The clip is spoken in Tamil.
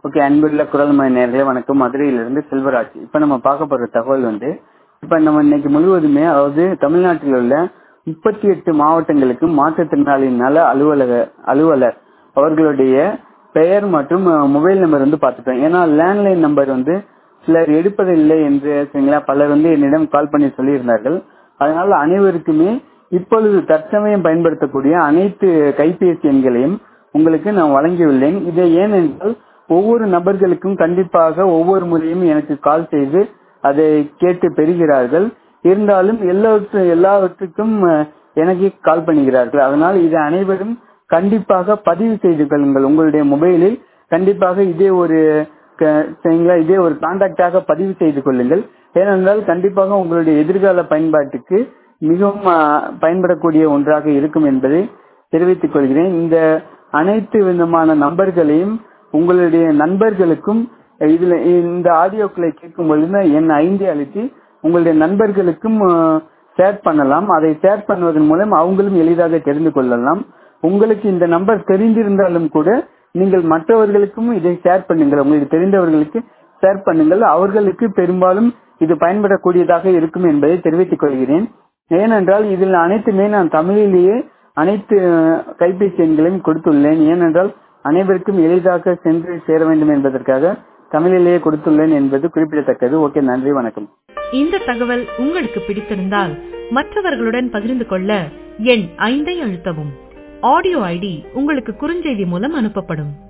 ஓகே அன்புள்ள குரல்மணி நேர்களே வணக்கம் மதுரையிலிருந்து செல்வராஜ் இப்ப நம்ம பார்க்க போற தகவல் வந்து இப்ப நம்ம இன்னைக்கு முழுவதுமே அதாவது தமிழ்நாட்டில் உள்ள முப்பத்தி எட்டு மாவட்டங்களுக்கு மாற்றுத்திறனாளியின் நல அலுவலக அலுவலர் அவர்களுடைய பெயர் மற்றும் அஹ், மொபைல் நம்பர் வந்து பார்த்துட்டோம் ஏன்னா லேண்ட்லைன் நம்பர் வந்து சிலர் எடுப்பதில்லை என்று சரிங்களா பலர் வந்து என்னிடம் கால் பண்ணி சொல்லியிருந்தார்கள் அதனால அனைவருக்குமே இப்பொழுது தற்சமயம் பயன்படுத்தக்கூடிய அனைத்து கைபேசி எண்களையும் உங்களுக்கு நான் வழங்கியுள்ளேன் இதை ஏனென்றால் ஒவ்வொரு நபர்களுக்கும் கண்டிப்பாக ஒவ்வொரு முறையும் எனக்கு கால் செய்து அதை கேட்டு பெறுகிறார்கள் இருந்தாலும் எல்லாவற்று எல்லாவற்றுக்கும் அஹ், எனக்கு கால் பண்ணுகிறார்கள் அதனால் இது அனைவரும் கண்டிப்பாக பதிவு செய்து கொள்ளுங்கள் உங்களுடைய மொபைலில் கண்டிப்பாக இதே ஒரு க- சரிங்களா இதே ஒரு கான்டாக்டாக பதிவு செய்து கொள்ளுங்கள் ஏனென்றால் கண்டிப்பாக உங்களுடைய எதிர்கால பயன்பாட்டுக்கு மிகவும் அஹ், பயன்படக்கூடிய ஒன்றாக இருக்கும் என்பதை தெரிவித்துக் கொள்கிறேன் இந்த அனைத்து விதமான நம்பர்களையும் உங்களுடைய நண்பர்களுக்கும் இதுல இந்த ஆடியோக்களை கேட்கும் பொழுது என் ஐந்தை அழுத்தி உங்களுடைய நண்பர்களுக்கும் ஷேர் பண்ணலாம் அதை ஷேர் பண்ணுவதன் மூலம் அவங்களும் எளிதாக தெரிந்து கொள்ளலாம் உங்களுக்கு இந்த நம்பர் தெரிந்திருந்தாலும் கூட நீங்கள் மற்றவர்களுக்கும் இதை ஷேர் பண்ணுங்கள் உங்களுக்கு தெரிந்தவர்களுக்கு ஷேர் பண்ணுங்கள் அவர்களுக்கு பெரும்பாலும் இது பயன்படக்கூடியதாக இருக்கும் என்பதை தெரிவித்துக் கொள்கிறேன் ஏனென்றால் இதில் அனைத்துமே நான் தமிழிலேயே அனைத்து அஹ், கைபேசி எண்களையும் கொடுத்துள்ளேன் ஏனென்றால் அனைவருக்கும் எளிதாக சென்று சேர வேண்டும் என்பதற்காக தமிழிலேயே கொடுத்துள்ளேன் என்பது குறிப்பிடத்தக்கது ஓகே நன்றி வணக்கம் இந்த தகவல் உங்களுக்கு பிடித்திருந்தால் மற்றவர்களுடன் பகிர்ந்து கொள்ள எண் ஐந்தை அழுத்தவும் ஆடியோ ஐடி உங்களுக்கு குறுஞ்செய்தி மூலம் அனுப்பப்படும்